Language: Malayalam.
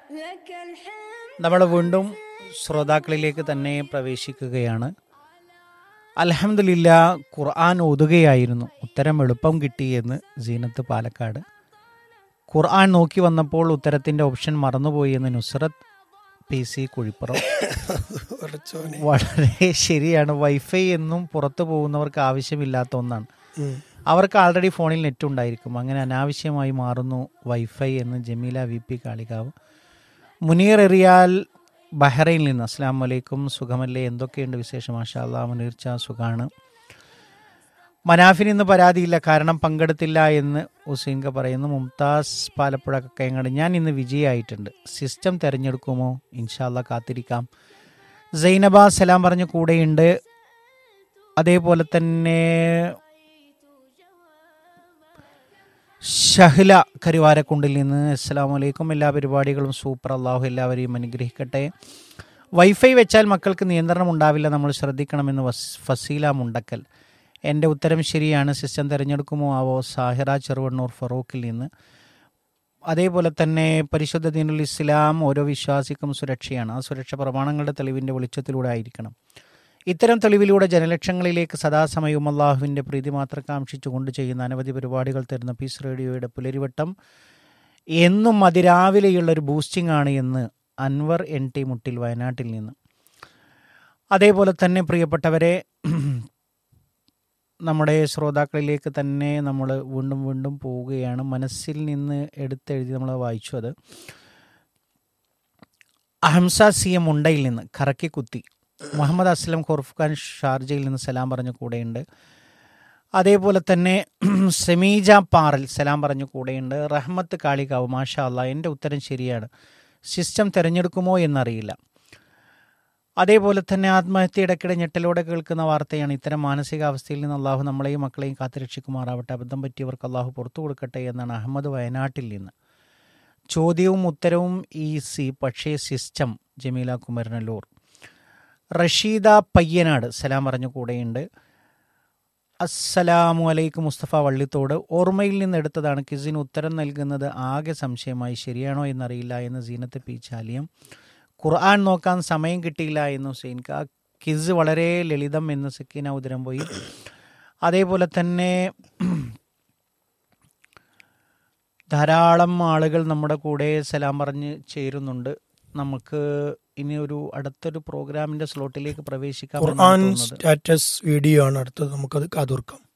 لك الحمد നമ്മൾ വീണ്ടും ശ്രോതാക്കളിലേക്ക് തന്നെ പ്രവേശിക്കുകയാണ് അലഹമില്ല ഖുർആൻ ഓതുകയായിരുന്നു ഉത്തരം എളുപ്പം കിട്ടിയെന്ന് സീനത്ത് പാലക്കാട് ഖുർആൻ നോക്കി വന്നപ്പോൾ ഉത്തരത്തിൻ്റെ ഓപ്ഷൻ മറന്നുപോയി എന്ന് നുസ്രത്ത് പി സി കുഴിപ്പുറം ഉറച്ചോനെ വളരെ ശരിയാണ് വൈഫൈ എന്നും പുറത്തു പോകുന്നവർക്ക് ആവശ്യമില്ലാത്ത ഒന്നാണ് ഉം. അവർക്ക് ആൾറെഡി ഫോണിൽ നെറ്റ് ഉണ്ടായിരിക്കും അങ്ങനെ അനാവശ്യമായി മാറുന്നു വൈഫൈ എന്ന് ജമീല വി പി കാളികാവ് മുനീർ എറിയാൽ ബഹ്റൈനിൽ നിന്ന് അസ്സാം വലൈക്കും സുഖമല്ലേ എന്തൊക്കെയുണ്ട് വിശേഷം മാഷാ അല്ലാ മുനീർ ചാ സുഖാണ് മനാഫിന് ഇന്ന് പരാതിയില്ല കാരണം പങ്കെടുത്തില്ല എന്ന് ഹുസൈൻക പറയുന്നു മുംതാസ് പാലപ്പുഴ കക്കയങ്ങാട് ഞാൻ ഇന്ന് വിജയായിട്ടുണ്ട് സിസ്റ്റം തിരഞ്ഞെടുക്കുമോ ഇൻഷാല്ല കാത്തിരിക്കാം സൈനബ സലാം പറഞ്ഞ കൂടെയുണ്ട് അതേപോലെ തന്നെ ഷഹ്ല കരുവാരക്കുണ്ടിൽ നിന്ന് അസ്സാം വലൈക്കും എല്ലാ പരിപാടികളും സൂപ്പർ അള്ളാഹു എല്ലാവരെയും അനുഗ്രഹിക്കട്ടെ വൈഫൈ വെച്ചാൽ മക്കൾക്ക് നിയന്ത്രണം ഉണ്ടാവില്ല നമ്മൾ ശ്രദ്ധിക്കണമെന്ന് വസ് ഫസീല മുണ്ടക്കൽ എൻ്റെ ഉത്തരം ശരിയാണ് സിസ്റ്റം തിരഞ്ഞെടുക്കുമോ ആവോ സാഹിറ ചെറുവണ്ണൂർ ഫറൂഖിൽ നിന്ന് അതേപോലെ തന്നെ പരിശുദ്ധ ദീനുൽ ഇസ്ലാം ഓരോ വിശ്വാസിക്കും സുരക്ഷയാണ് ആ സുരക്ഷ പ്രമാണങ്ങളുടെ തെളിവിൻ്റെ വെളിച്ചത്തിലൂടെ ആയിരിക്കണം ഇത്തരം തെളിവിലൂടെ ജനലക്ഷങ്ങളിലേക്ക് സദാസമയവും അള്ളാഹുവിൻ്റെ പ്രീതി മാത്രം കാക്ഷിച്ചുകൊണ്ട് ചെയ്യുന്ന അനവധി പരിപാടികൾ തരുന്ന പീസ് റേഡിയോയുടെ പുലരിവട്ടം എന്നും അതിരാവിലെയുള്ള ഒരു ബൂസ്റ്റിംഗ് ആണ് എന്ന് അൻവർ എൻ ടി മുട്ടിൽ വയനാട്ടിൽ നിന്ന് അതേപോലെ തന്നെ പ്രിയപ്പെട്ടവരെ നമ്മുടെ ശ്രോതാക്കളിലേക്ക് തന്നെ നമ്മൾ വീണ്ടും വീണ്ടും പോവുകയാണ് മനസ്സിൽ നിന്ന് എടുത്തെഴുതി നമ്മൾ വായിച്ചു അത് അഹംസ സി എം മുണ്ടയിൽ നിന്ന് കറക്കി കുത്തി മുഹമ്മദ് അസ്ലം ഖുർഫ്ഖാൻ ഷാർജയിൽ നിന്ന് സലാം പറഞ്ഞ കൂടെയുണ്ട് അതേപോലെ തന്നെ സെമീജ പാറൽ സലാം പറഞ്ഞ കൂടെയുണ്ട് റഹ്മത്ത് കാളികാവ് മാഷാ അല്ലാ എൻ്റെ ഉത്തരം ശരിയാണ് സിസ്റ്റം തിരഞ്ഞെടുക്കുമോ എന്നറിയില്ല അതേപോലെ തന്നെ ആത്മഹത്യ ഇടയ്ക്കിടെ ഞെട്ടലോടെ കേൾക്കുന്ന വാർത്തയാണ് ഇത്തരം മാനസികാവസ്ഥയിൽ നിന്ന് അള്ളാഹു നമ്മളെയും മക്കളെയും കാത്തുരക്ഷിക്കുമാറാവട്ടെ അബദ്ധം പറ്റിയവർക്ക് അള്ളാഹു പുറത്തു കൊടുക്കട്ടെ എന്നാണ് അഹമ്മദ് വയനാട്ടിൽ നിന്ന് ചോദ്യവും ഉത്തരവും ഈസി പക്ഷേ സിസ്റ്റം ജമീല കുമരനല്ലൂർ റഷീദ പയ്യനാട് സലാം പറഞ്ഞു കൂടെയുണ്ട് അസ്സലാമു അലൈക്കും മുസ്തഫ വള്ളിത്തോട് ഓർമ്മയിൽ നിന്ന് എടുത്തതാണ് കിസിന് ഉത്തരം നൽകുന്നത് ആകെ സംശയമായി ശരിയാണോ എന്നറിയില്ല എന്ന് സീനത്ത് പി ചാലിയം ഖുർആൻ നോക്കാൻ സമയം കിട്ടിയില്ല എന്ന് ഹുസൈൻ ക കിസ് വളരെ ലളിതം എന്ന് സക്കീന ഉദരം പോയി അതേപോലെ തന്നെ ധാരാളം ആളുകൾ നമ്മുടെ കൂടെ സലാം പറഞ്ഞ് ചേരുന്നുണ്ട് നമുക്ക് ഇനി ഒരു അടുത്തൊരു പ്രോഗ്രാമിന്റെ സ്ലോട്ടിലേക്ക് പ്രവേശിക്കാം എന്നാണ് ഖുർആൻ തോന്നുന്നത്. സ്റ്റാറ്റസ് വീഡിയോ ആണ് അടുത്തത് നമുക്കത് കാതോർക്കാം